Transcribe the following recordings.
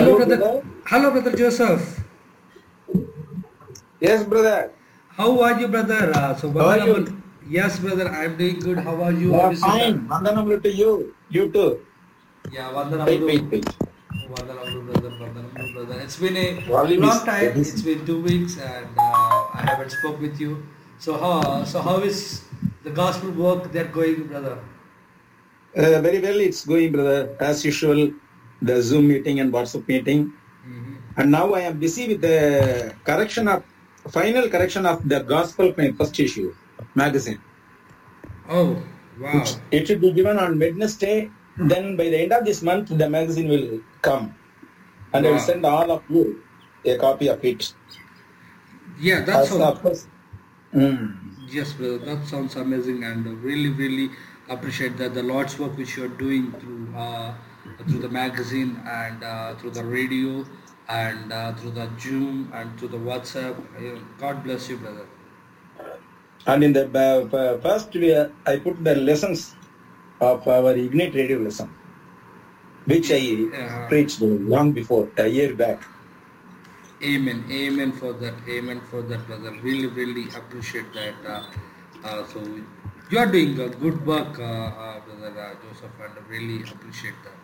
Hello, Hello, brother. brother. Hello, brother Joseph. Yes, brother. How are you, brother? Uh, so, How are you? Vandanam- Yes, brother. I'm doing good. How are you? Yeah, How is it? fine. Vandanamuలు to you. You too. Yeah, Wait, Vandanam. wait, wait. Vandanam, brother. Vandanam, brother. It's been a Volume long is- time. is- It's been two weeks, and uh, I haven't spoke with you. So how? So how is the gospel work there going, brother? Uh, very well, it's going, brother. As usual, the Zoom meeting and WhatsApp meeting. hmm And now I am busy with the correction of, final correction of the Gospel my first issue magazine. Oh, wow. It, it should be given on Wednesday. Then by the end of this month, the magazine will come. And I will Wow. send all of you a copy of it. Yeah, that's As all. of course. Mm. Yes, brother, that sounds amazing, and really, really appreciate that the Lord's work which you are doing through uh, through the magazine and uh, through the radio and uh, through the Zoom and through the WhatsApp. Uh, God bless you, brother. And in the uh, uh, first, we, uh, I put the lessons of our Ignite radio lesson, which I Yeah. preached long before, a year back. Amen, amen for that, amen for that, brother. Really, really appreciate that. Uh, uh, so you are doing a good work, uh, uh, brother uh, Joseph, and really appreciate that.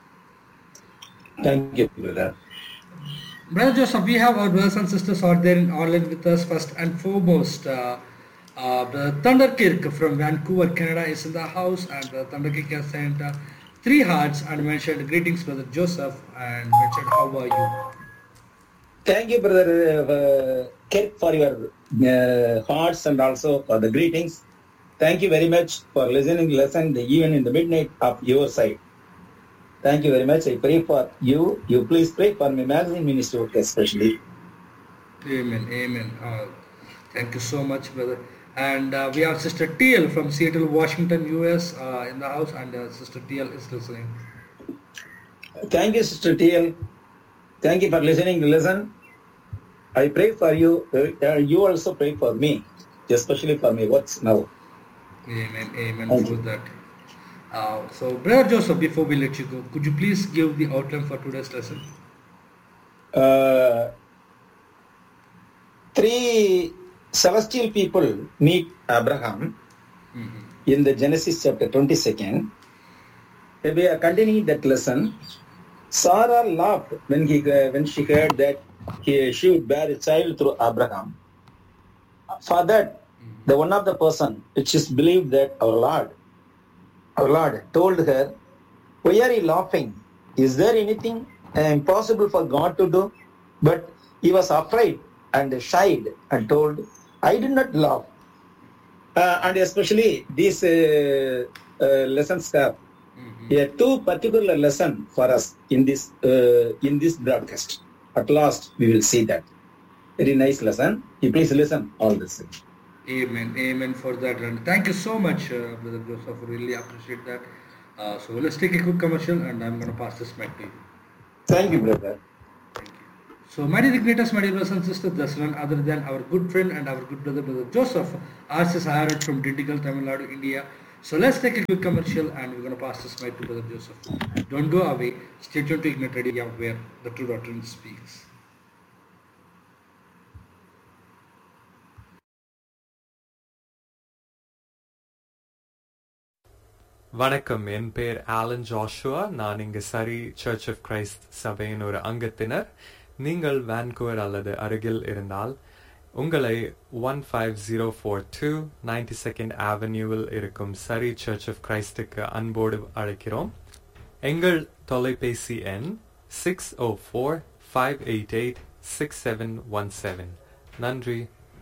Thank you, brother. Brother Joseph, we have our brothers and sisters out there in online with us. First and foremost, uh, uh, Brother Thunderkirk from Vancouver, Canada is in the house, and Brother Thunderkirk has sent uh, three hearts and mentioned greetings, Brother Joseph, and mentioned how are you. Thank you, brother uh, Kirk, for your uh, hearts and also for the greetings. Thank you very much for listening lesson even in the midnight of your side. Thank you very much. I pray for you. You please pray for my magazine ministry work especially. Amen, amen. Uh, thank you so much, brother. And uh, we have Sister TL from Seattle, Washington, US, uh, in the house, and uh, Sister TL is listening. Thank you, Sister TL. Thank you for listening to lesson. I pray for you. Uh, you also pray for me, especially for my works now. Amen, amen Thank for you. that. Uh, so, Brother Joseph, before we let you go, could you please give the outline for today's lesson? Uh, three celestial people meet Abraham Mhm. in the Genesis chapter 22nd. We are continuing that lesson. Sarah laughed when he when she heard that he, she would bear a child through Abraham. For that, the one of the person which is believed that our Lord, our Lord told her, "Why are you laughing? Is there anything uh, impossible for God to do?" But he was afraid and shied and told, "I did not laugh." Uh, and especially these uh, uh, lessons have Mhm. here two particular lesson for us in this uh, in this broadcast. At last, we will see that very nice lesson. You please listen all this. Amen, amen for that. And thank you so much, uh, Brother Joseph. Really appreciate that. Uh, so, let's take a quick commercial, and I'm going to pass this mic to you. Thank you, brother. Thank you. So, my dear igniters, my dear brothers and sisters, there's none other than our good friend and our good brother, Brother Joseph, RCS Harrod from Dindigul, Tamil Nadu, India. So, let's take a quick commercial and we're going to pass this mic to Brother Joseph. Don't go away. Stay tuned to Ignite Radio, where the true doctrine speaks. வணக்கம் என் பேர் Alan Joshua நான் இங்கு சரி search of Christ சபையின் ஒரு அங்கத்தினர் நீங்கள் Vancouver அல்லது அருகில் இருந்தால் உங்களை one five zero four two ninety second அவென்யூவில் இருக்கும் சரி சர்ச் ஆஃப் கிரைஸ்டுக்கு அன்போடு அழைக்கிறோம் எங்கள் தொலைபேசி எண் six O four five eight eight six seven one seven நன்றி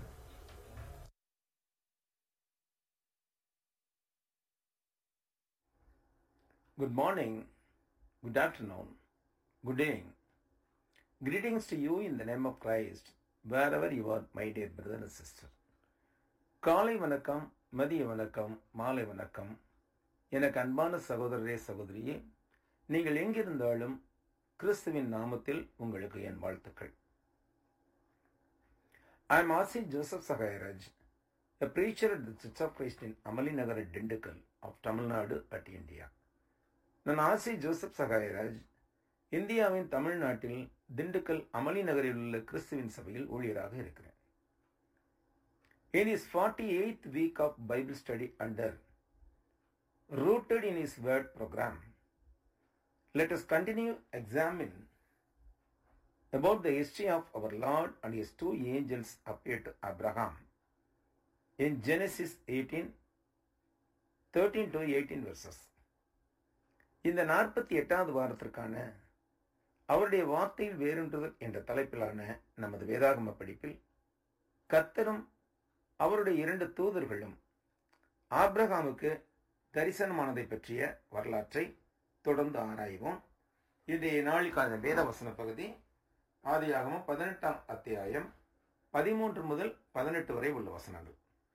Good morning, good afternoon, good evening. Greetings to you in the name of Christ, wherever you are, my dear brother and sister. காலை வணக்கம் மதிய வணக்கம் மாலை வணக்கம் எனக்கு அன்பான சகோதரரே சகோதரியே நீங்கள் எங்கிருந்தாலும் கிறிஸ்துவின் நாமத்தில் உங்களுக்கு என் வாழ்த்துக்கள் ஐ எம் ஆசி Joseph Sahayaraj a preacher at the Church of Christ in Amali Nagar at Dindigul of Tamil Nadu at India. நான் ஆசி ஜோசப் சகாயராஜ் இந்தியாவின் தமிழ்நாட்டில் திண்டுக்கல் அமளி நகரில் உள்ள கிறிஸ்துவின் சபையில் ஊழியராக இருக்கிறேன் In his 48th week of Bible study under Rooted in His Word program, let us continue examine about the history of our Lord and His two angels appeared to Abraham in Genesis 18, 13 to 18 verses. இந்த நாற்பத்தி எட்டாவது வாரத்திற்கான அவருடைய வார்த்தையில் வேறொன்றுதல் என்ற தலைப்பிலான நமது வேதாகம படிப்பில் கர்த்தரும் அவருடைய இரண்டு தூதர்களும் ஆப்ரஹாமுக்கு தரிசனமானதை பற்றிய வரலாற்றை தொடர்ந்து ஆராய்வோம் இன்றைய நாளுக்கான வேத வசன பகுதி ஆதியாகமம் பதினெட்டாம் அத்தியாயம் பதிமூன்று முதல் பதினெட்டு வரை உள்ள வசனங்கள்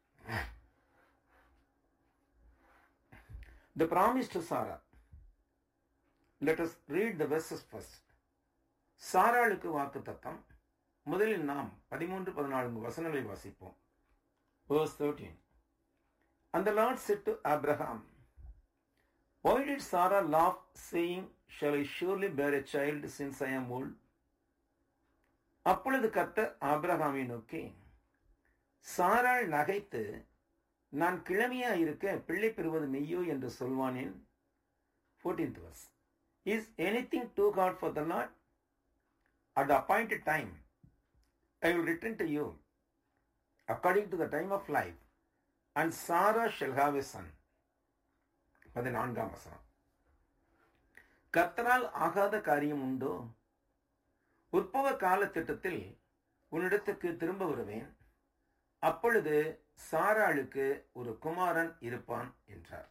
The promise to Sarah. Let us read the verses first. சாராளுக்கு வாக்கு தத்தம் முதலில் நாம் பதிமூன்று பதினான்கு வசனங்களை வாசிப்போம் Verse 13. And the Lord said to Abraham, Why did Sarah laugh, saying, Shall I surely bear a child since I am old? அப்பொழுது கர்த்தர் ஆபிரகாமை நோக்கி சாராள் நகைத்து நான் கிழமையா இருக்க பிள்ளை பெறுவது மெய்யோ என்று சொல்வானேன் fourteenth verse is anything too hard for the Lord at appointed time I will return to you according to the time of life and Sarah shall have a son பதினான்காம் வசனம் கர்த்தரால் ஆகாத காரியம் உண்டோ உற்பவ கால திட்டத்தில் உன்னிடத்துக்கு திரும்ப வருவேன் அப்பொழுது சாராளுக்கு ஒரு குமாரன் இருப்பான் என்றார்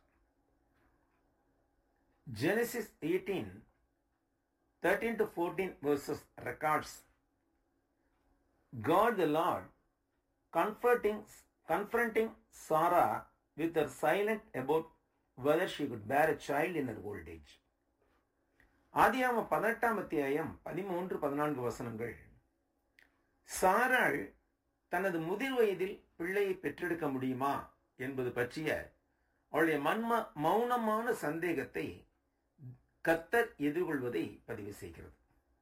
Genesis 18, 13 to 14 verses records God the Lord confronting, confronting Sarah with her silent about whether she could bear a child in her old age. ஆதியாம பதினெட்டாம் அத்தியாயம் பதிமூன்று பதினான்கு வசனங்கள் சாராள் தனது முதிர் வயதில் பிள்ளையை பெற்றெடுக்க முடியுமா என்பது பற்றிய அவளுடைய மன்ம மௌனமான சந்தேகத்தை கத்தர் எதிர்கொள்வதை பதிவு செய்கிறது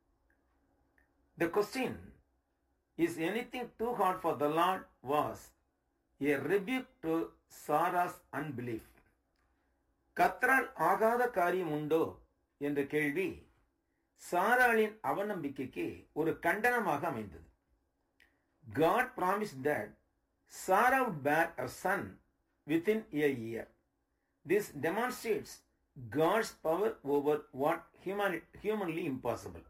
the question is anything too hard for the Lord was a rebuke to Sarah's unbelief கத்தரால் ஆகாத காரியம் உண்டோ என்ற கேள்வி சாராளின் அவநம்பிக்கைக்கு ஒரு கண்டனமாக அமைந்தது God promised that Sarah would bear a son within a year. This demonstrates God's power over what human, humanly impossible.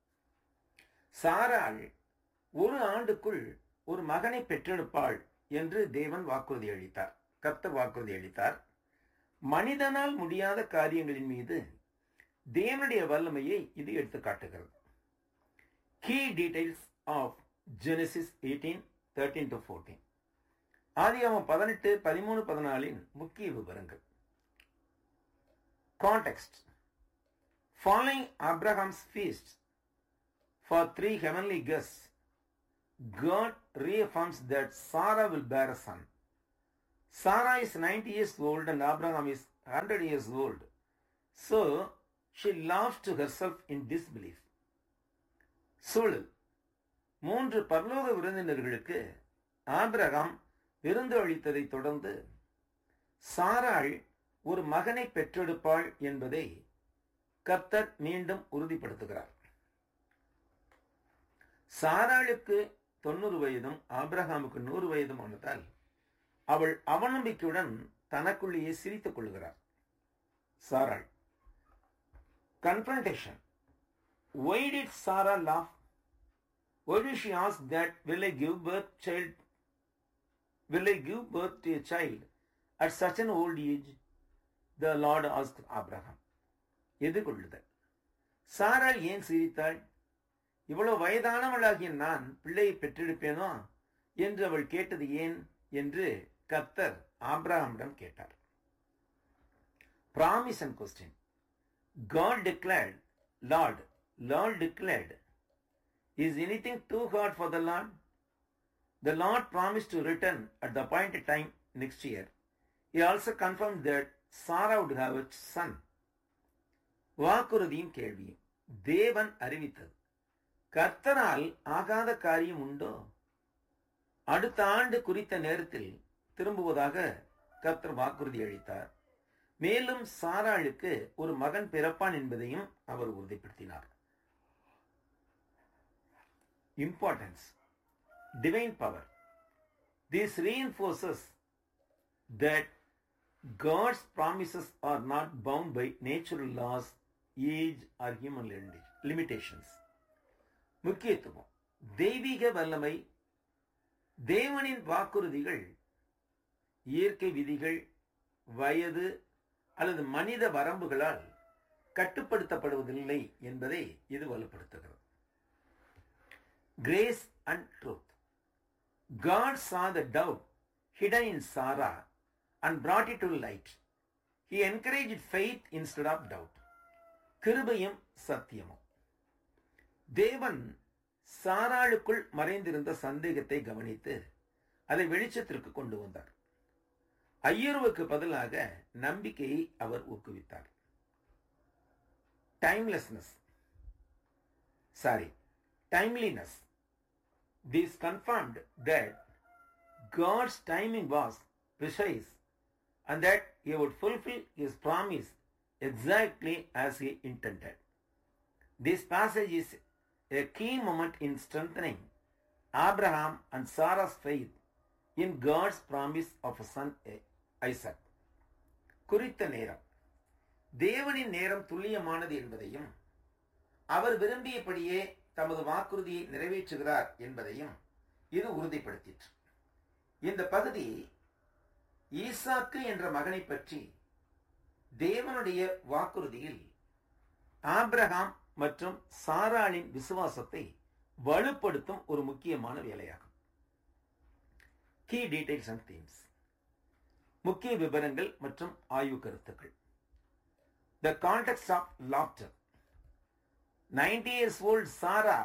சாராள் ஒரு ஆண்டுக்குள் ஒரு மகனை பெற்றெடுப்பாள் என்று தேவன் வாக்குறுதி அளித்தார் கர்த்தர் வாக்குறுதி அளித்தார் மனிதனால் முடியாத காரியங்களின் மீது தேவனுடைய வல்லமையை இது எடுத்து காட்டுகிறது key details of Genesis eighteen thirteen to fourteen ஆதியாமம் பதினெட்டு பதிமூணு பதினாலின் முக்கிய விவரங்கள் context following Abraham's feast for three heavenly guests God reaffirms that Sarah will bear a son. Sarah is 90 years old and Abraham is 100 years old. So she laughs to herself in disbelief. சூழல் மூன்று பரலோக விருந்தினர்களுக்கு Abraham விருந்து அளித்ததை தொடர்ந்து சாராள் ஒரு மகனை பெற்றெடுப்பாள் என்பதை கர்த்தர் மீண்டும் உறுதிப்படுத்துகிறார் சாராளுக்கு தொண்ணூறு வயதும் ஆபிரகாமுக்கு நூறு வயதும் ஆனதால் அவள் அவநம்பிக்கையுடன் தனக்குள்ளேயே சிரித்துக் கொள்கிறார் சாராள் confrontation why did Sarah laugh Why did she ask that, will I give birth child, will I give birth to a child at such an old age? The Lord asked Abraham. எதிர்கொள்ளுதல் சாராள் ஏன் சிரித்தாள் இவ்வளவு வயதானவளாகிய நான் பிள்ளையை பெற்றெடுப்பேனோ என்று அவள் கேட்டது ஏன் என்று கர்த்தர் ஆப்ரஹாமிடம் கேட்டார் promise and question God declared Lord Lord declared Is anything too hard for the Lord? The Lord promised to return at the appointed time next year. He also confirmed that Sarah would have a son. வாக்குறுதியும் கேள்வியும் தேவன் அறிவித்தது கர்த்தரால் ஆகாத காரியம் உண்டோ அடுத்த ஆண்டு குறித்த நேரத்தில் திரும்புவதாக கர்த்தர் வாக்குறுதி அளித்தார் மேலும் சாராளுக்கு ஒரு மகன் பிறப்பான் என்பதையும் அவர் உறுதிப்படுத்தினார் importance divine power this reinforces that God's promises are not bound by natural laws, age or human limitations. முக்கியத்துவம் தெய்வீக வல்லமை தேவனின் வாக்குறுதிகள் இயற்கை விதிகள் வயது அல்லது மனித வரம்புகளால் கட்டுப்படுத்தப்படுவதில்லை என்பதை இது வலுப்படுத்துகிறது grace and truth God saw the doubt hidden in Sarah and brought it to light. He encouraged faith instead of doubt. கிருபையும் சத்தியமும் தேவன் சாராளுக்குள் மறைந்திருந்த சந்தேகத்தை கவனித்து அதை வெளிச்சத்திற்கு கொண்டு வந்தார் ஐயருவுக்கு பதிலாக நம்பிக்கையை அவர் ஊக்குவித்தார் timelessness sorry timeliness This confirmed that God's timing was precise and that He would fulfill His promise exactly as He intended. This passage is a key moment in strengthening Abraham and Sarah's faith in God's promise of a son Isaac. குறித்த நேரம் தேவனின் நேரம் துல்லியமானது என்பதையும் அவர் விரும்பியபடியே தமது வாக்குறுதியை நிறைவேற்றுகிறார் என்பதையும் இது உறுதிப்படுத்திற்று இந்த பகுதி ஈசாக்கு என்ற மகனை பற்றி தேவனுடைய வாக்குறுதியில் ஆப்ரஹாம் மற்றும் சாராளின் விசுவாசத்தை வலுப்படுத்தும் ஒரு முக்கியமான வேலையாகும் கீ டீடைல்ஸ் அண்ட் தீம்ஸ் முக்கிய விவரங்கள் மற்றும் ஆய்வு கருத்துக்கள் the context of laughter 90 years old Sarah,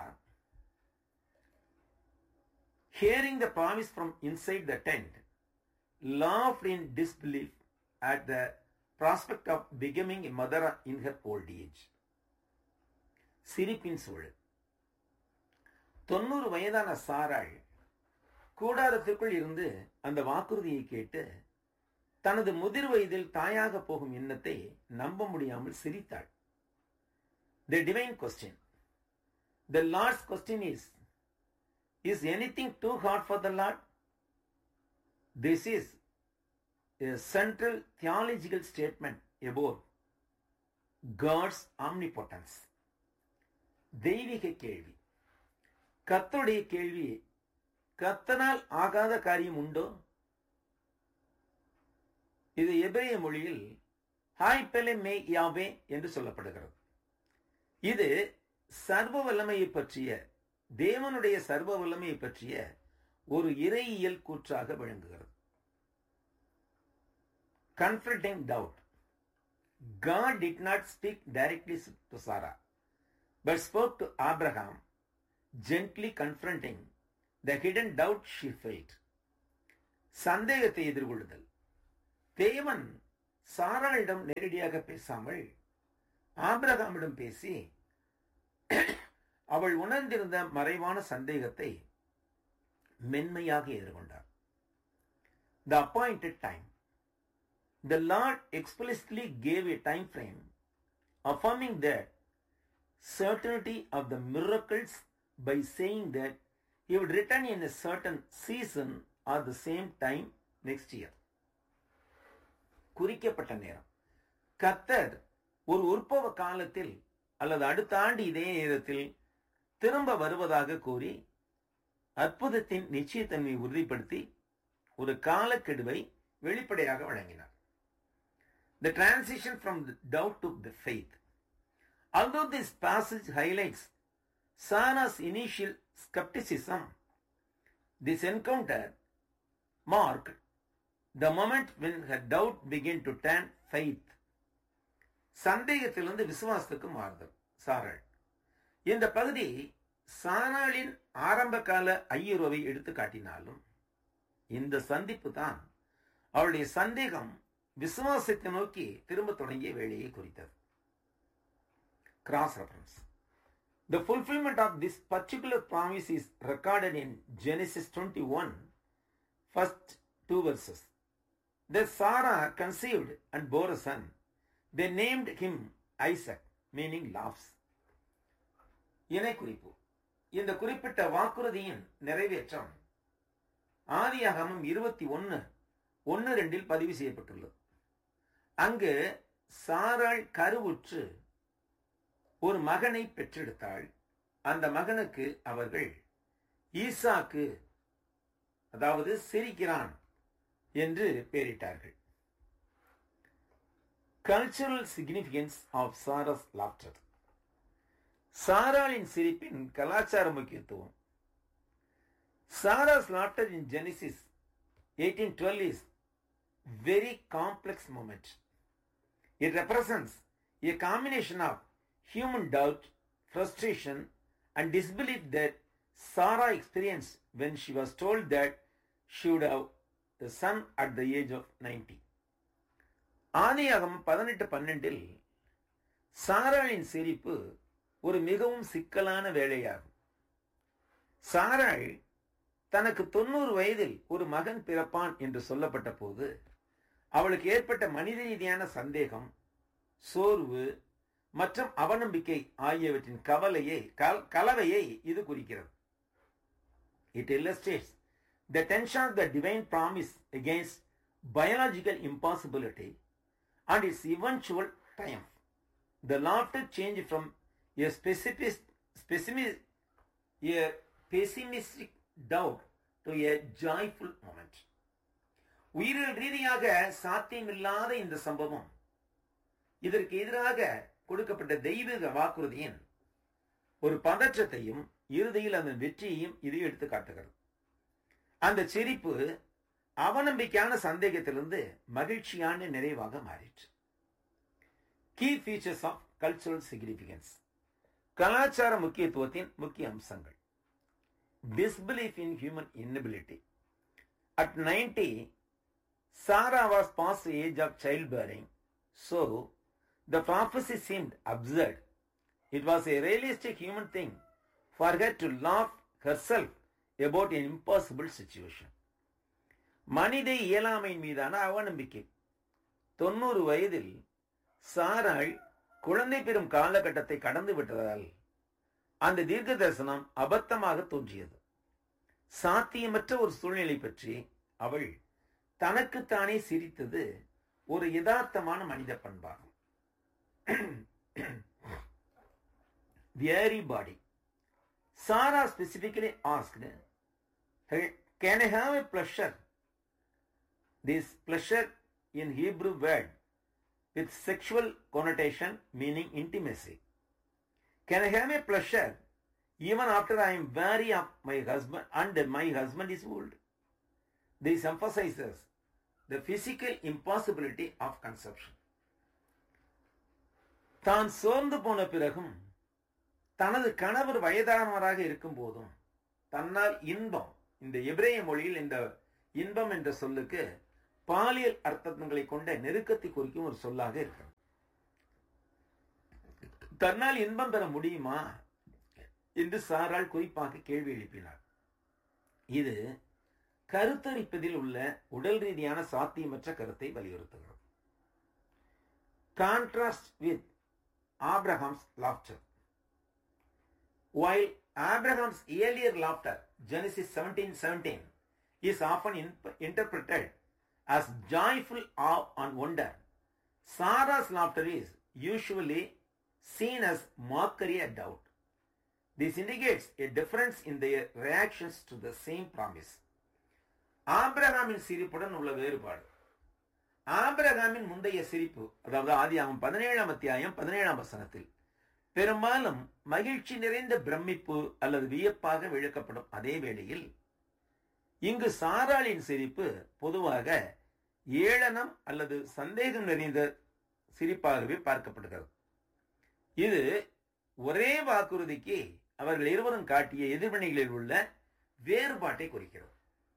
hearing the promise from inside the tent, laughed in disbelief at the prospect of becoming a mother in her old age. சிரிப்பின் சூழல் தொண்ணூறு வயதான சாராள் கூடாரத்திற்குள் இருந்து அந்த வாக்குறுதியை கேட்டு தனது முதிர் வயதில் தாயாக போகும் எண்ணத்தை நம்ப முடியாமல் சிரித்தாள் the divine question. The Lord's question is Is anything too hard for the Lord? This is a central theological statement about God's omnipotence. தெய்வீக கேள்வி கத்தருடைய கேள்வி கத்தனால் ஆகாத காரியம் உண்டோ இது எபிரேய மொழியில் ஹாய் பெலே மே யாவே என்று சொல்லப்படுகிறது இது சர்வ வல்லமையை பற்றிய தேவனுடைய சர்வ வல்லமையை பற்றிய ஒரு இறையியல் கூற்றாக விளங்குகிறது confronting doubt God did not speak directly to Sarah, but spoke to Abraham, gently confronting the hidden doubt she felt. சந்தேகத்தை எதிர்கொள்ளுதல் தேவன் சாராளிடம் நேரடியாக பேசாமல் ஆபிரகாமிடம் பேசி அவள் உணர்ந்திருந்த மறைவான சந்தேகத்தை மென்மையாக எதிர்கொண்டார் the appointed time the Lord explicitly gave a time frame affirming that certainty of the miracles by saying that he would return in a certain season or the same time next year. குறிக்கப்பட்ட நேரம் கத்தர் ஒரு உற்பவ காலத்தில் அல்லது அடுத்த ஆண்டு இதே நேரத்தில் திரும்ப வருவதாக கூறி அற்புதத்தின் நிச்சயத்தன்மையை உறுதிப்படுத்தி ஒரு காலக்கெடுவை வெளிப்படையாக வழங்கினார் The transition from the doubt to the faith. Although this passage highlights Sarah's initial skepticism, this encounter marked the moment when her doubt began to turn faith. சந்தேகத்திலிருந்து விசுவாசத்துக்கு மாறுதல் சாராள் இந்த பகுதி சாராளின் ஆரம்ப கால ஐயுறவை எடுத்து காட்டினாலும் இந்த சந்திப்பு தான் அவளுடைய சந்தேகம் விசுவாசத்தை நோக்கி திரும்ப தொடங்கிய வேலையை குறித்தது cross reference The fulfillment of this particular promise is recorded in Genesis 21, first two verses. Then Sarah conceived and bore a son. They named him Isaac, meaning laughs. இணை குறிப்பு இந்த குறிப்பிட்ட வாக்குறுதியின் நிறைவேற்றம் ஆதியாகமம் இருபத்தி ஒன்னு ஒன்னு ரெண்டில் பதிவு செய்யப்பட்டுள்ளது அங்கு சாராள் கருவுற்று ஒரு மகனை பெற்றெடுத்தாள் அந்த மகனுக்கு அவர்கள் ஈசாக்கு அதாவது சிரிக்கிறான் என்று பெயரிட்டார்கள் cultural significance of Sarah's laughter சாராளின் சிரிப்பின் கலாச்சார முக்கியத்துவம் Sarah's laughter in Genesis eighteen twelve is very complex moment it represents a combination of human doubt, frustration, and disbelief that Sarah experienced when she was told that she would have a son at the age of 90. ஆதியாகம் பதினெட்டு பன்னெண்டில் சாராளின் சிரிப்பு ஒரு மிகவும் சிக்கலான வேலையாகும் சாராள் தனக்கு தொண்ணூறு வயதில் ஒரு மகன் பிறப்பான் என்று சொல்லப்பட்ட போது அவளுக்கு ஏற்பட்ட மனித ரீதியான சந்தேகம் சோர்வு மற்றும் அவநம்பிக்கை ஆகியவற்றின் கவலையை கலவையை இது குறிக்கிறது it illustrates the tension of the divine promise against biological impossibility and its eventual triumph. The laughter changed from a specific, specific, a pessimistic doubt to a joyful moment. உயிரியல் ரீதியாக சாத்தியமில்லாத இந்த சம்பவம் இதற்கு எதிராக கொடுக்கப்பட்ட தெய்வீக வாக்குறுதியின் ஒரு பதற்றத்தையும் இறுதியில் அதன் வெற்றியையும் இது எடுத்து காட்டுகிறது அந்த சிரிப்பு அவநம்பிக்கையான சந்தேகத்திலிருந்து மகிழ்ச்சியான நிறைவாக மாறிற்று key features of cultural significance கலாச்சார முக்கியத்துவத்தின் முக்கிய அம்சங்கள் disbelief in human inability. At 90, Sarah was past the age of childbearing, so the prophecy seemed absurd. It was a realistic human thing for her to laugh herself about an impossible situation. மனித இயலாமையின் மீதான அவநம்பிக்கை தொண்ணூறு வயதில் சாராள் குழந்தை பெறும் காலகட்டத்தை கடந்து விட்டதால் அந்த தீர்க்க தரிசனம் அபத்தமாக தோன்றியது சாத்தியமற்ற ஒரு சூழ்நிலை பற்றி அவள் தனக்குத்தானே சிரித்தது ஒரு யதார்த்தமான மனித பண்பாகும் weary body Sarah specifically asked can I have a pleasure this pleasure in Hebrew word with sexual connotation meaning intimacy Can I have a pleasure even after I am weary of my husband and my husband is old? This emphasizes the physical impossibility of conception. தான் சோர்ந்து போன பிறகும் தனது கணவர் வயதானவராக இருக்கும் போதும் தன்னால் இன்பம் இந்த எபிரேய மொழியில் இந்த இன்பம் என்ற சொல்லுக்கு பாலியல் அர்த்தங்களை கொண்ட நெருக்கத்தை குறிக்கும் ஒரு சொல்லாக இருக்கிறது தன்னால் இன்பம் பெற முடியுமா என்று சாரால் குறிப்பாக கேள்வி எழுப்பினார் இது கருத்தரிப்பதில் உள்ள உடல் ரீதியான சாத்தியமற்ற கருத்தை வலியுறுத்துகிறது contrast with Abraham's laughter While Abraham's earlier laughter, Genesis 17:17, is often in, interpreted as joyful awe and wonder, Sarah's laughter is usually seen as mockery and doubt. This indicates a difference in their reactions to the same promise. ஆபிரகாமின் சிரிப்புடன் உள்ள வேறுபாடு ஆபிரகாமின் முந்தைய சிரிப்பு அதாவது ஆதியாகம் பதினேழாம் அத்தியாயம் பதினேழாம் வசனத்தில் பெரும்பாலும் மகிழ்ச்சி நிறைந்த பிரமிப்பு அல்லது வியப்பாக விளக்கப்படும் அதே வேளையில் இங்கு சாராளின் சிரிப்பு பொதுவாக ஏளனம் அல்லது சந்தேகம் நிறைந்த சிரிப்பாகவே பார்க்கப்படுகிறது இது ஒரே வாக்குறுதிக்கு அவர்கள் இருவரும் காட்டிய எதிர்வினைகளில் உள்ள வேறுபாட்டை குறிக்கிறது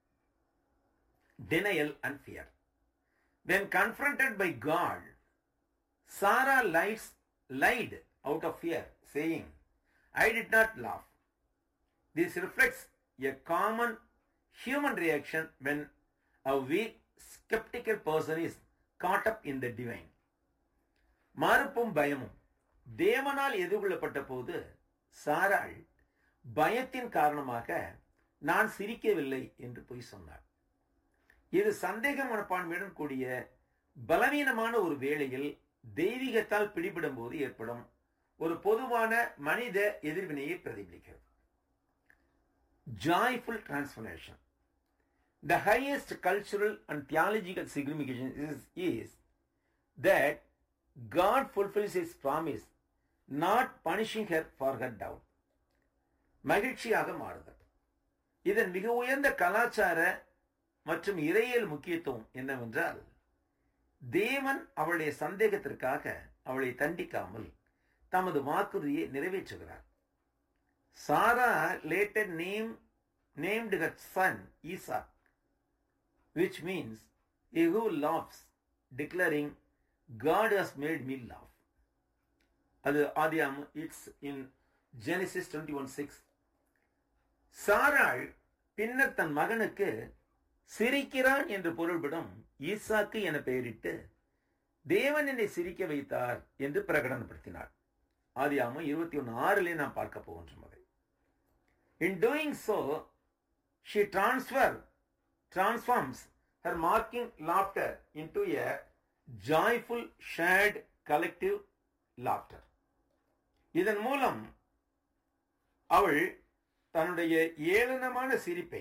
denial and fear. When confronted by God, Sarah lies, lied out of fear, saying, I did not laugh. This reflects a common human reaction when a weak, skeptical person is caught up in the divine. மறுப்பும் பயமும் தேவனால் எதிர்கொள்ளப்பட்ட போது சாராள் பயத்தின் காரணமாக நான் சிரிக்கவில்லை என்று பொய் சொன்னார் இது சந்தேக மனப்பான்மையுடன் கூடிய பலவீனமான ஒரு வேளையில் தெய்வீகத்தால் பிடிபடும் போது ஏற்படும் ஒரு பொதுவான மனித எதிர்வினையை பிரதிபலிக்கிறது joyful transformation the highest cultural and theological signification is is that God fulfills his promise not punishing her for her doubt மகிழ்ச்சியாக மாறுதல் இதன் மிக உயர்ந்த கலாச்சார மற்றும் இறையியல் முக்கியத்துவம் என்னவென்றால் தேவன் அவளுடைய சந்தேகத்திற்காக அவளை தண்டிக்காமல் தமது வாக்குறுதியை நிறைவேற்றுகிறார் Sarah later name named her son Isaac which means he who laughs declaring God has made me laugh. அது ஆதியாம் it's in Genesis twenty one six சாராள் பின்னர் தன் மகனுக்கு சிரிக்கிறான் என்று பொருள்படும் ஈசாக்கு என பெயரிட்டு தேவன் என்னை சிரிக்க வைத்தார் என்று பிரகடனப்படுத்தினார் ஆதியாமம் இருபத்தி ஒன்று ஆறிலே நாம் பார்க்க போகின்றோம் அதை in doing so she transfer transforms her mocking laughter into a joyful shared collective laughter இதன் மூலம் அவள் தன்னுடைய ஏளனமான சிரிப்பை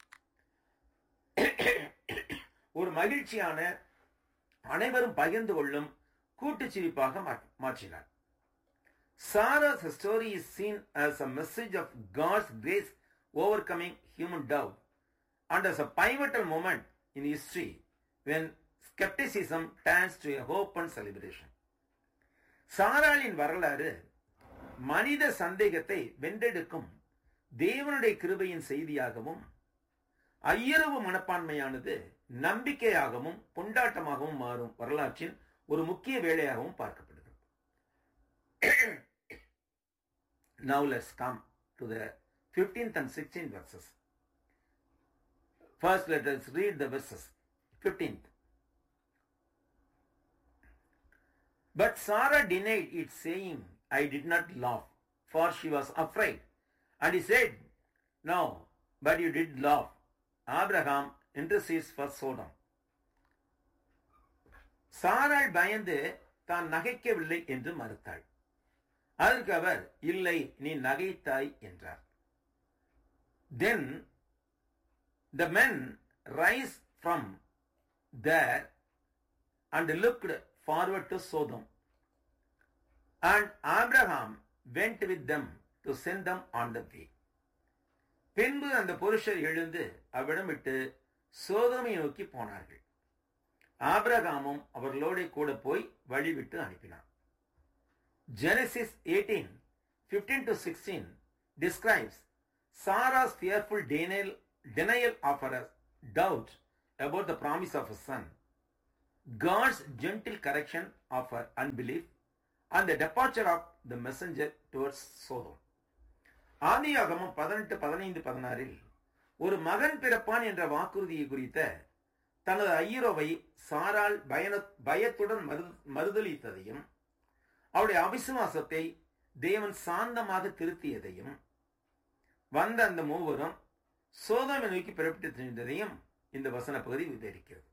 ஒரு மகிழ்ச்சியான அனைவரும் பகிர்ந்து கொள்ளும் கூட்டு சிரிப்பாக மாற்றினார் சாரா's story is seen as a message of God's grace overcoming human doubt and as a pivotal moment in history when skepticism turns to a hope and celebration. சாராளின் வரலாறு மனித சந்தேகத்தை வென்றெடுக்கும் தேவனுடைய கிருபையின் செய்தியாகவும் ஐயரவு மனப்பான்மையானது நம்பிக்கையாகவும் கொண்டாட்டமாகவும் மாறும் வரலாற்றின் ஒரு முக்கிய வேலையாகவும் பார்க்கப்படுகிறது Now let's come to the 15th and 16th verses. First, let us read the verses. 15th. But Sarah denied it, saying, I did not laugh, for she was afraid. And he said, No, but you did laugh. Abraham intercedes for Sodom. சாராள் பயந்து தான் நகைக்கவில்லை என்று மறுத்தாள் அதற்கு அவர் இல்லை நீ நகைத்தாய் என்றார் தென் the men rise from there and looked forward to Sodom. And Abraham went with them to send them on the way. பின்பு அந்த புருஷர் எழுந்து அவ்விடம் விட்டு சோதமை நோக்கி போனார்கள் ஆபிரகாமும் அவர்களோட கூட போய் வழிவிட்டு அனுப்பினார் Genesis eighteen fifteen to sixteen describes Sarah's fearful denial denial of her doubt about the promise of a son, God's gentle correction of her unbelief, and the departure of the messenger towards Sodom. ஆதியாகமம் பதினெட்டு பதினைந்து பதினாறில் ஒரு மகன் பிறப்பான் என்ற வாக்குறுதியை குறித்த தனது ஐயரோவை சாரால் பயன பயத்துடன் மறு மறுதளித்ததையும் அவருடைய அவிசுவாசத்தை தேவன் சாந்தமாக திருத்தியதையும் வந்த அந்த மூவரும் சோதனை நோக்கி பிறப்பிட்டு சென்றதையும் இந்த வசன பகுதி விவரிக்கிறது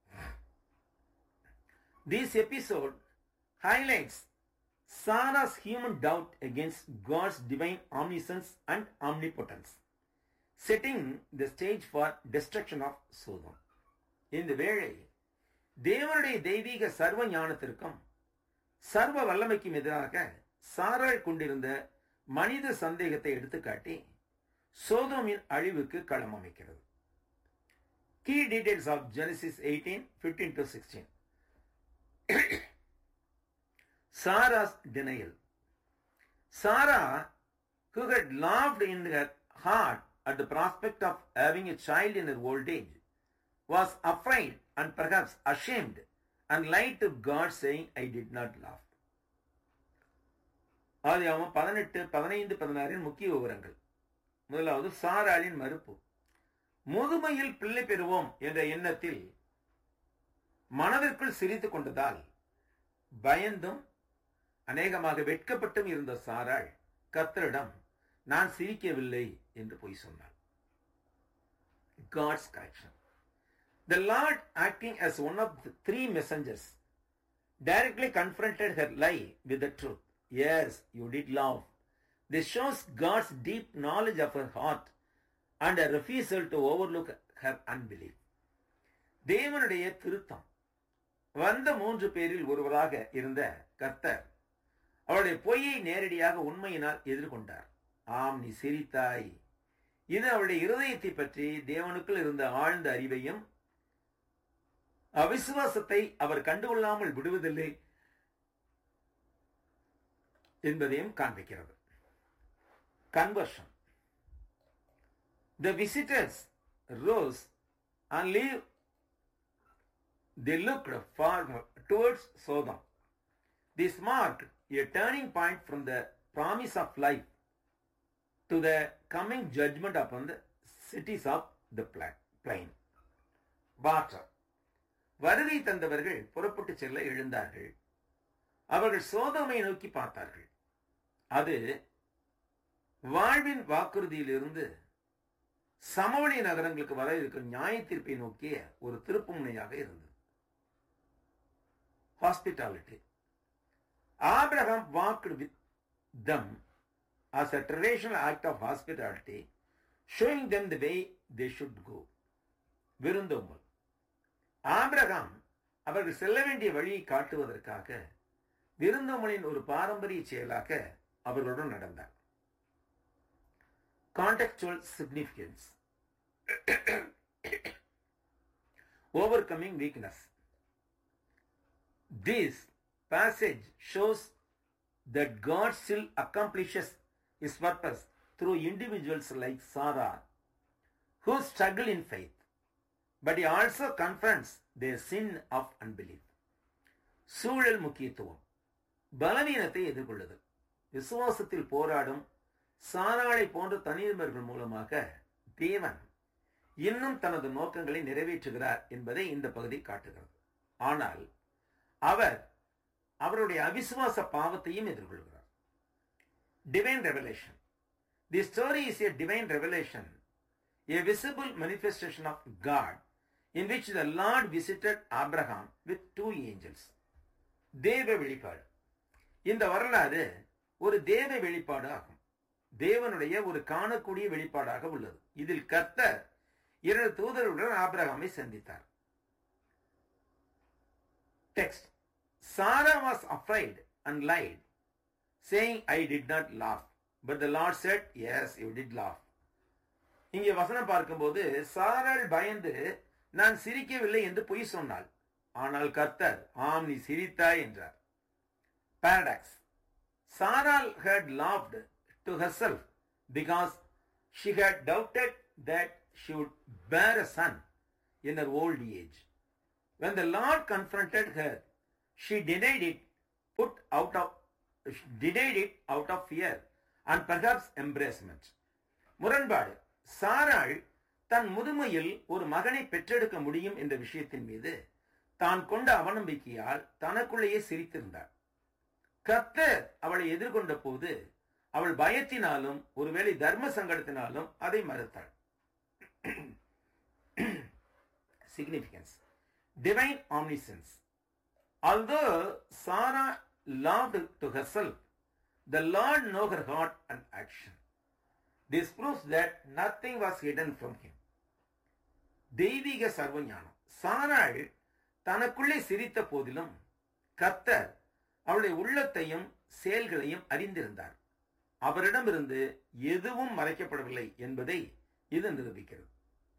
This episode highlights Sarah's human doubt against God's divine omniscience and omnipotence, setting the stage for destruction of Sodom. இந்த வேளை தேவனுடைய தெய்வீக சர்வ ஞானத்திற்கும் சர்வ வல்லமைக்கும் எதிராக சாராள் கொண்டிருந்த மனித சந்தேகத்தை எடுத்துக்காட்டி சோதோமின் அழிவுக்கு களம் அமைக்கிறது key details of Genesis eighteen fifteen to sixteen Sarah's denial. Sarah, who had laughed in her heart at the prospect of having a child in her old age, was afraid and perhaps ashamed and lied to God saying, I did not laugh. ஆதியாகமம் பதினெட்டு பதினைந்து பதினாறின் முக்கிய விவரங்கள் முதலாவது சாராளின் மறுப்பு முதுமையில் பிள்ளை பெறுவோம் என்ற எண்ணத்தில் மனதிற்குள் சிரித்துக் கொண்டதால் பயந்தும் அநேகமாக வெட்கப்பட்டும் இருந்த சாராள் கர்த்தரிடம் நான் சிரிக்கவில்லை என்று பொய் சொன்னாள் God's correction. The Lord, acting as one of the three messengers, directly confronted her lie with the truth. Yes, you did love. This shows God's deep knowledge of her heart and a refusal to overlook her unbelief. தேவனுடைய திருத்தம் வந்த மூன்று பேரில் ஒருவராக இருந்த கர்த்தர் அவளுடைய பொய்யை நேரடியாக உண்மையினால் எதிர்கொண்டார் ஆம் நீ சிரித்தாய் இது அவளுடைய இருதயத்தை பற்றி தேவனுக்குள் இருந்த ஆழ்ந்த அறிவையும் அவிசுவாசத்தை அவர் கண்டுகொள்ளாமல் விடுவதில்லை என்பதையும் காண்பிக்கிறது conversion the visitors rose and leave they looked far towards Sodom. This marked a turning point from the promise of life to the coming judgment upon the cities of the plain. Water. வருகை தந்தவர்கள் புறப்பட்டு செல்ல எழுந்தார்கள் அவர்கள் சோதமை நோக்கி பார்த்தார்கள் அது வாழ்வின் வாக்குறுதியிலிருந்து சமவெளி நகரங்களுக்கு வர இருக்கும் நியாய தீர்ப்பை நோக்கிய ஒரு திருப்பு முனையாக இருந்தது hospitality. Abraham walked with them as a traditional act of hospitality, showing them the way they should go. விருந்தோம்பல் ஆபிரகாம் அவர்கள் செல்ல வேண்டிய வழியை காட்டுவதற்காக விருந்தோம்பலின் ஒரு பாரம்பரிய செயலாக அவர்களுடன் நடந்தார் contextual significance overcoming weakness This passage shows that God still accomplishes His purpose through individuals like Sarah, who struggle in faith, but He also confronts their sin of unbelief. சூழல் முக்கியத்துவம் பலவீனத்தை எதிர்கொள்ளுதல் விசுவாசத்தில் போராடும் சாராளை போன்ற தனிநபர்கள் மூலமாக தேவன் இன்னும் தனது நோக்கங்களை நிறைவேற்றுகிறார் என்பதை இந்த பகுதி காட்டுகிறது ஆனால் அவர் அவருடைய அவிசுவாச பாவத்தையும் எதிர்கொள்கிறார் divine revelation the story is a divine revelation a visible manifestation of God in which the Lord visited Abraham with two angels தேவ வெளிப்பாடு இந்த வரலாறு ஒரு தேவ வெளிப்பாடு ஆகும் தேவனுடைய ஒரு காணக்கூடிய வெளிப்பாடாக உள்ளது இதில் கர்த்தர் இரண்டு தூதர்களுடன் ஆப்ரஹாமை சந்தித்தார் Text Sarah was afraid and lied, saying, I did not laugh. But the Lord said, Yes, you did laugh. இங்கே வசனம் பார்க்கும்போது சாராள் பயந்து நான் சிரிக்கவில்லை என்று பொய் சொன்னாள் ஆனால் கர்த்தர் ஆம் நீ சிரித்தாய் என்றார் paradox Sarah had laughed to herself because she had doubted that she would bear a son in her old age When the Lord confronted her, she denied it, put out of denied it out of fear and perhaps embracement. முரண்பாடு சாராள் தன் முதுமையில் ஒரு மகனை பெற்றெடுக்க முடியும் என்ற விஷயத்தின் மீது தான் கொண்ட அவநம்பிக்கையால் தனக்குள்ளேயே சிரித்திருந்தாள் கர்த்தர் அவளை எதிர்கொண்ட போது அவள் பயத்தினாலும் ஒருவேளை தர்ம சங்கடத்தினாலும் அதை மறுத்தாள் significance divine omniscience. Although Sarah loved to herself, the Lord knew her heart and action. This proves that nothing was hidden from him. தெய்வீக சர்வஞானம் சாராள் தனக்குள்ளே சிரித்த போதிலும் கர்த்தர் அவளுடைய உள்ளத்தையும் செயல்களையும் அறிந்திருந்தார் அவரிடமிருந்து எதுவும் மறைக்கப்படவில்லை என்பதை இது நிரூபிக்கிறது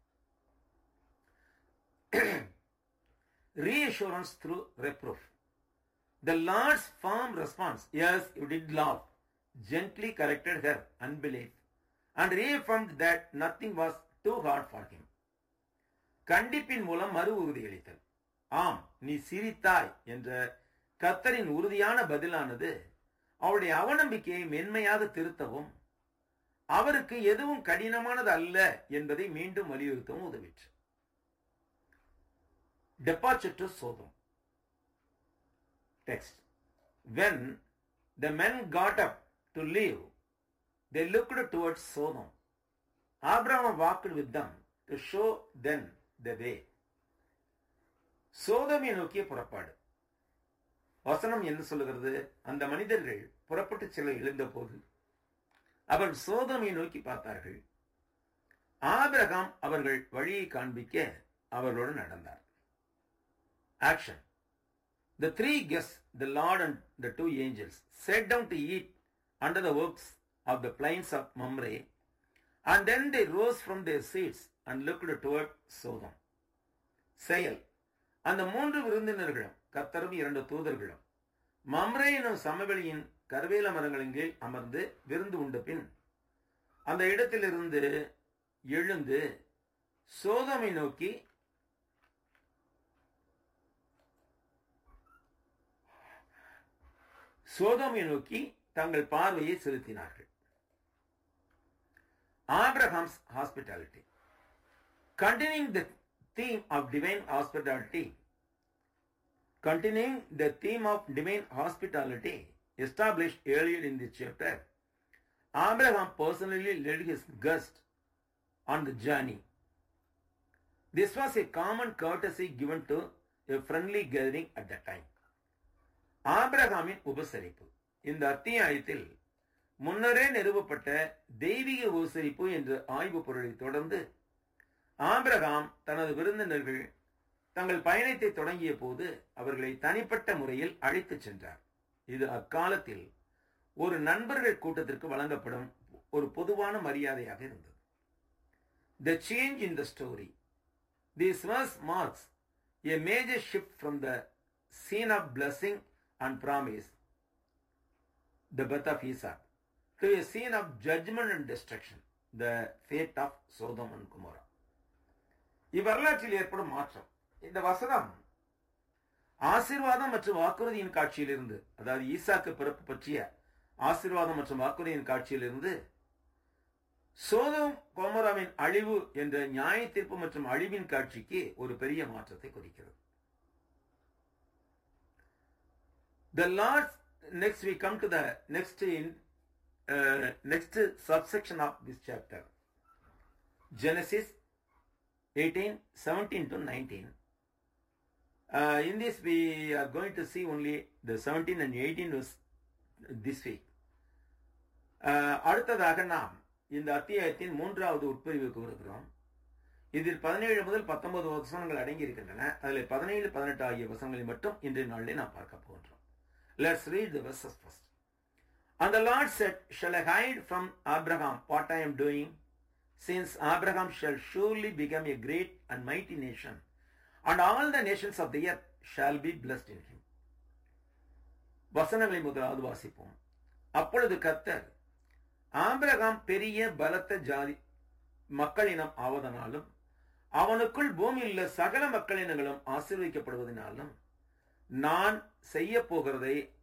reassurance through reproof. The Lord's firm response, yes, you did laugh, gently corrected her unbelief and reaffirmed that nothing was too hard for him. கண்டிப்பின் மூலம் மறு அவருடைய அவநம்பிக்கையை மென்மையாக திருத்தவும் அவருக்கு எதுவும் கடினமானது அல்ல என்பதை மீண்டும் வலியுறுத்தவும் உதவிற்று departure to Sodom. Text. When the men got up to leave, they looked towards Sodom. Abraham walked with them to show them the way. சோதமை நோக்கிய புறப்பாடு வசனம் என்ன சொல்லுகிறது அந்த மனிதர்கள் புறப்பட்டு செல்ல எழுந்த போது அவர் சோதமை நோக்கி பார்த்தார்கள் ஆபிரகாம் அவர்கள் வழியை காண்பிக்க அவர்களுடன் நடந்தார் action. The three guests, the Lord and the two angels, sat down to eat under the works of the plains of Mamre, and then they rose from their seats and looked toward Sodom. செயல் அந்த மூன்று விருந்தினர்களும் கத்தரும் இரண்டு தூதர்களும் மம்ரே எனும் சமவெளியின் கருவேல மரங்களின் கீழ் அமர்ந்து விருந்து உண்ட பின் அந்த இடத்திலிருந்து எழுந்து சோதமை நோக்கி சோதோமை நோக்கி தங்கள் பார்வையை செலுத்தினார்கள் Abraham's hospitality continuing the theme of divine hospitality continuing the theme of divine hospitality established earlier in this chapter, Abraham personally led his guest on the journey. This was a common courtesy given to a friendly gathering at that time. ஆபிரகாமின் உபசரிப்பு இந்த அத்தியாயத்தில் முன்னரே நிறுவப்பட்ட தெய்வீக உபசரிப்பு என்ற ஆய்வு பொருளை தொடர்ந்து ஆபிரகாம் தனது விருந்தினர்கள் தங்கள் பயணத்தை தொடங்கிய போது அவர்களை தனிப்பட்ட முறையில் அழைத்துச் சென்றார் இது அக்காலத்தில் ஒரு நண்பர்கள் கூட்டத்திற்கு வழங்கப்படும் ஒரு பொதுவான மரியாதையாக இருந்தது the change in the story this verse marks a major shift from the scene of blessing and promise, the birth of Isaac, to a scene of judgment and destruction, the fate of Sodom and Gomorrah. இவ்வரலாற்றில் ஏற்படும் மாற்றம் இந்த வசனம் ஆசீர்வாதம் மற்றும் வாக்குறுதியின் காட்சியிலிருந்து அதாவது ஈசாக்கு பிறப்பு பற்றிய ஆசீர்வாதம் மற்றும் வாக்குறுதியின் காட்சியிலிருந்து சோதம் கோமராவின் அழிவு என்ற நியாய தீர்ப்பு மற்றும் அழிவின் காட்சிக்கு ஒரு பெரிய மாற்றத்தை குறிக்கிறது The Lord, next we come to the next in uh, next subsection of this chapter. Genesis 18, 17 to 19. Uh, in this we are going to see only the 17 and 18 was this week. Uh, அடுத்ததாக நாம் இந்த அத்தியாயத்தின் மூன்றாவது உட்பிரிவுக்கு வருகிறோம் இதில் பதினேழு முதல் பத்தொன்பது வசனங்கள் அடங்கி இருக்கின்றன அதில் பதினேழு பதினெட்டு ஆகிய வசனங்களை மட்டும் இன்றைய நாளிலே நாம் பார்க்க போகின்றோம் Let's read the verses first. And the Lord said, Shall I hide from Abraham what I am doing? Since Abraham shall surely become a great and mighty nation, and all the nations of the earth shall be blessed in him. வசனங்களை முதலாவது வாசிப்போம் அப்பொழுது கர்த்தர் Abraham பெரிய பலத்த ஜாதி மக்களினம் ஆவதனாலும் அவனுக்குள் பூமியில் உள்ள சகல மக்களினங்களும் ஆசீர்வதிக்கப்படுவதனாலும் நான் செய்ய போகிறதை